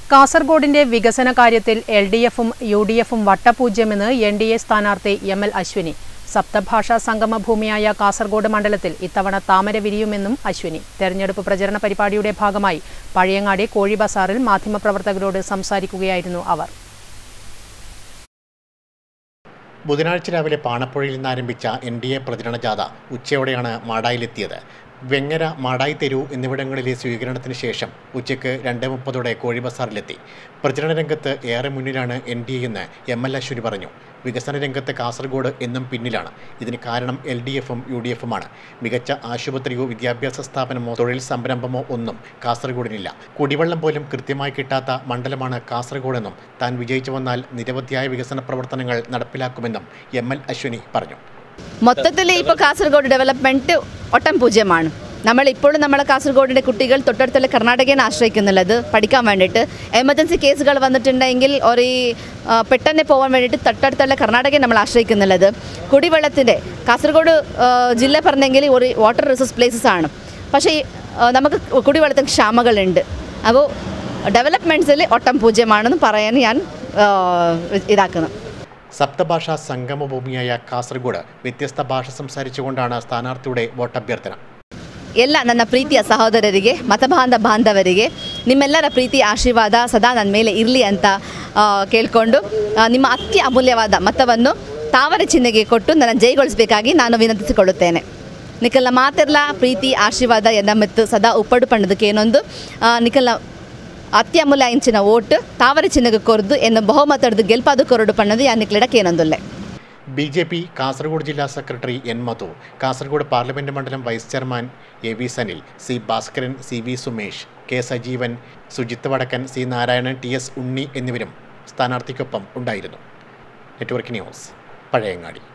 കാസർഗോഡിന്റെ വികസന കാര്യത്തിൽ L D എഫും യു ഡി എഫും വട്ടപൂജ്യമെന്ന് എൻ ഡി എ സ്ഥാനാർത്ഥി എം എൽ അശ്വിനി സപ്തഭാഷാ സംഗമ ഭൂമിയായ കാസർഗോഡ് മണ്ഡലത്തിൽ ഇത്തവണ താമര വിരിയുമെന്നും അശ്വിനി തെരഞ്ഞെടുപ്പ് പ്രചരണ പരിപാടിയുടെ ഭാഗമായി പഴയങ്ങാടി കോഴി ബസാറിൽ മാധ്യമപ്രവർത്തകരോട് സംസാരിക്കുകയായിരുന്നു അവർ ബുധനാഴ്ച രാവിലെ പാണപ്പുഴയിൽ നിന്ന് ആരംഭിച്ച എൻ ഡി എ പ്രചരണ ജാഥ ഉച്ചയോടെയാണ് മാടായിലെത്തിയത് വെങ്ങര മാടായി തെരു എന്നിവിടങ്ങളിലെ സ്വീകരണത്തിന് ശേഷം ഉച്ചയ്ക്ക് രണ്ട് മുപ്പതോടെ കോഴി ബസാറിലെത്തി പ്രചരണ രംഗത്ത് ഏറെ മുന്നിലാണ് എൻ ഡി എ എന്ന് എം എൽ അശ്വിനി പറഞ്ഞു വികസന രംഗത്ത് കാസർഗോഡ് എന്നും പിന്നിലാണ് ഇതിന് കാരണം എൽ ഡി എഫും യു ഡി എഫുമാണ് മികച്ച ആശുപത്രിയോ വിദ്യാഭ്യാസ സ്ഥാപനമോ തൊഴിൽ സംരംഭമോ ഒന്നും കാസർഗോഡിനില്ല കുടിവെള്ളം പോലും കൃത്യമായി കിട്ടാത്ത മണ്ഡലമാണ് കാസർഗോഡെന്നും താൻ വിജയിച്ചു വന്നാൽ നിരവധിയായ വികസന പ്രവർത്തനങ്ങൾ നടപ്പിലാക്കുമെന്നും എം എൽ അശ്വിനി പറഞ്ഞു മൊത്തത്തിൽ ഇപ്പോൾ കാസർഗോഡ് ഡെവലപ്മെൻറ്റ് ഒട്ടം പൂജ്യമാണ് നമ്മൾ ഇപ്പോഴും നമ്മളെ കാസർഗോഡിൻ്റെ കുട്ടികൾ തൊട്ടടുത്തുള്ള കർണാടകയാണ് ആശ്രയിക്കുന്നുള്ളത് പഠിക്കാൻ വേണ്ടിയിട്ട് എമർജൻസി കേസുകൾ വന്നിട്ടുണ്ടെങ്കിൽ ഒരു ആ, പെട്ടെന്ന് പോകാൻ വേണ്ടിയിട്ട് തൊട്ടടുത്തുള്ള കർണാടകയെ നമ്മൾ ആശ്രയിക്കുന്നുള്ളത് കുടിവെള്ളത്തിൻ്റെ കാസർഗോഡ് ആ, ജില്ല പറഞ്ഞെങ്കിൽ ഒരു വാട്ടർ റിസോഴ്സ് പ്ലേസസ് ആണ് പക്ഷേ ഈ, ആ, നമുക്ക് കുടിവെള്ളത്തിന് ക്ഷാമകളുണ്ട് അപ്പോൾ ഡെവലപ്മെൻറ്റ്സിൽ ഒട്ടം പൂജ്യമാണെന്ന് പറയാൻ ഞാൻ ആ, ഇതാക്കുന്നു സപ്തഭാഷാ സംഗമഭൂമിയായ കാസർഗോഡ് വ്യത്യസ്ത ഭാഷ സംസാരിച്ചുകൊണ്ടാണ് സ്ഥാനാർത്ഥിയുടെ വോട്ടഭ്യർത്ഥന ಎಲ್ಲ ನನ್ನ ಪ್ರೀತಿಯ ಸಹೋದರರಿಗೆ ಮತಬಾಂಧ ಬಾಂಧವರಿಗೆ ನಿಮ್ಮೆಲ್ಲರ ಪ್ರೀತಿ ಆಶೀರ್ವಾದ ಸದಾ ನನ್ನ ಮೇಲೆ ಇರಲಿ ಅಂತ ಆ, ಕೇಳಿಕೊಂಡು ಆ, ನಿಮ್ಮ ಅತಿ ಅಮೂಲ್ಯವಾದ ಮತವನ್ನು ತಾವರ ಚಿಹ್ನೆಗೆ ಕೊಟ್ಟು ನನ್ನ ಜಯಗೊಳಿಸಬೇಕಾಗಿ ನಾನು ವಿನಂತಿಸಿಕೊಳ್ಳುತ್ತೇನೆ ನಿಖಲ್ನ ಮಾತಿರ್ಲ ಪ್ರೀತಿ ಆಶೀರ್ವಾದ ಎನ್ನ ಮಿತ್ತು ಸದಾ ಉಪ್ಪಡು ಪಂಡದಕ್ಕೆ ಏನೊಂದು ಆ, ನಿಖಲ್ನ ಅತ್ಯಮೂಲ್ಯ ಇಂಚಿನ ಓಟ್ ತಾವರ ಚಿಹ್ನೆಗೆ ಕೊರದು ಎನ್ನು ಬಹುಮತದ್ದು ಗೆಲ್ಪಾದು ಕೊರಡು ಪಣ್ಣದು ಯಾ ನಿಕ್ಲಿಡಕ್ಕೆ ಏನೊಂದುಲ್ಲೆ ബി ജെ പി കാസർഗോഡ് ജില്ലാ secretary N Madhu Kasaragod parliament മണ്ഡലം vice chairman A V Sanil C Bhaskaran C V Sumesh K Sajeevan Sujith Vadakkan C Narayanan T S Unni എന്നിവരും സ്ഥാനാർത്ഥിക്കൊപ്പം ഉണ്ടായിരുന്നു നെറ്റ്വർക്ക് ന്യൂസ് പഴയങ്ങാടി